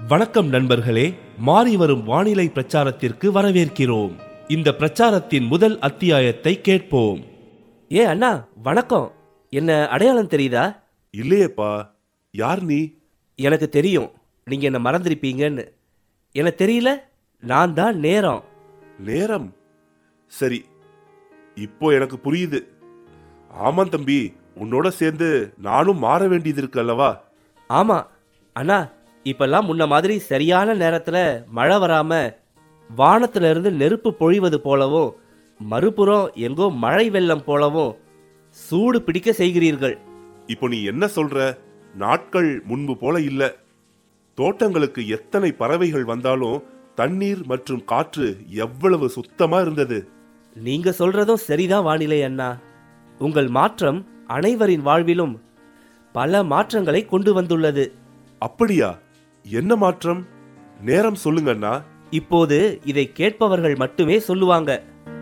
வணக்கம் நண்பர்களே மாறி வரும் வானிலை பிரச்சாரத்திற்கு வரவேற்கிறோம் இந்த பிரச்சாரத்தின் முதல் அத்தியாயத்தை கேட்போம் ஏ அண்ணா வணக்கம் என்ன அடையாளம் தெரியுதா இல்லையேப்பா யார் நீ எனக்கு தெரியும் நீங்க என்ன மறந்திருப்பீங்கன்னு எனக்கு தெரியல நான் தான் நேரம் நேரம் சரி இப்போ எனக்கு புரியுது ஆமாம் தம்பி உன்னோட சேர்ந்து நானும் மாற வேண்டியது இருக்கு அல்லவா ஆமா அண்ணா இப்பெல்லாம் முன்ன மாதிரி சரியான நேரத்துல மழை வராம வானத்துல இருந்து நெருப்பு பொழிவது போலவும் மறுபுறம் எங்கோ மழை வெள்ளம் போலவும் சூடு பிடிக்க செய்கிறீர்கள் இப்போ நீ என்ன சொல்ற நாட்கள் முன்பு போல இல்ல தோட்டங்களுக்கு எத்தனை பறவைகள் வந்தாலும் தண்ணீர் மற்றும் காற்று எவ்வளவு சுத்தமா இருந்தது நீங்க சொல்றதும் சரிதான் வானிலை அண்ணா உங்கள் மாற்றம் அனைவரின் வாழ்விலும் பல மாற்றங்களை கொண்டு வந்துள்ளது அப்படியா என்ன மாற்றம் நேரம் சொல்லுங்கண்ணா இப்போது இதை கேட்பவர்கள் மட்டுமே சொல்லுவாங்க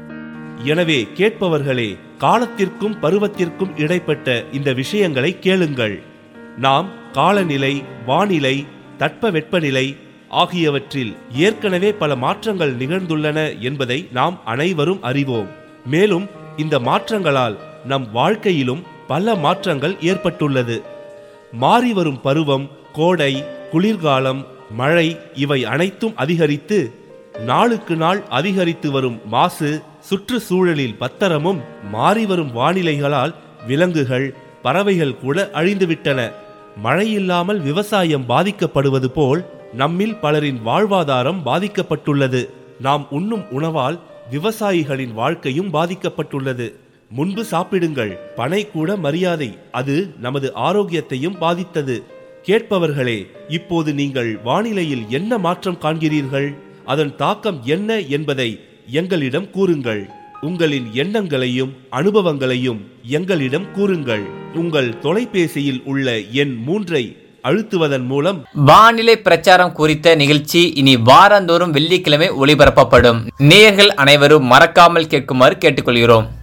எனவே கேட்பவர்களே காலத்திற்கும் பருவத்திற்கும் இடைப்பட்ட இந்த விஷயங்களை கேளுங்கள் நாம் காலநிலை வானிலை தட்பவெப்பநிலை ஆகியவற்றில் ஏற்கனவே பல மாற்றங்கள் நிகழ்ந்துள்ளன என்பதை நாம் அனைவரும் அறிவோம் மேலும் இந்த மாற்றங்களால் நம் வாழ்க்கையிலும் பல மாற்றங்கள் ஏற்பட்டுள்ளது மாறி வரும் பருவம் கோடை குளிர்காலம் மழை இவை அனைத்தும் அதிகரித்து நாளுக்கு நாள் அதிகரித்து வரும் மாசு சுற்றுச்சூழலில் பத்தரமும் மாறி வரும் வானிலைகளால் விலங்குகள் பறவைகள் கூட அழிந்துவிட்டன மழையில்லாமல் விவசாயம் பாதிக்கப்படுவது போல் நம்மில் பலரின் வாழ்வாதாரம் பாதிக்கப்பட்டுள்ளது நாம் உண்ணும் உணவால் விவசாயிகளின் வாழ்க்கையும் பாதிக்கப்பட்டுள்ளது முன்பு சாப்பிடுங்கள் பனை கூட மரியாதை அது நமது ஆரோக்கியத்தையும் பாதித்தது கேட்பவர்களே இப்போது நீங்கள் வானிலையில் என்ன மாற்றம் காண்கிறீர்கள் அதன் தாக்கம் என்ன என்பதை எங்களிடம் கூறுங்கள் உங்களின் எண்ணங்களையும் அனுபவங்களையும் எங்களிடம் கூறுங்கள் உங்கள் தொலைபேசியில் உள்ள எண் மூன்றை அழுத்துவதன் மூலம் வானிலை பிரச்சாரம் குறித்த நிகழ்ச்சி இனி வாரந்தோறும் வெள்ளிக்கிழமை ஒளிபரப்பப்படும் நேயர்கள் அனைவரும் மறக்காமல் கேட்குமாறு கேட்டுக்கொள்கிறோம்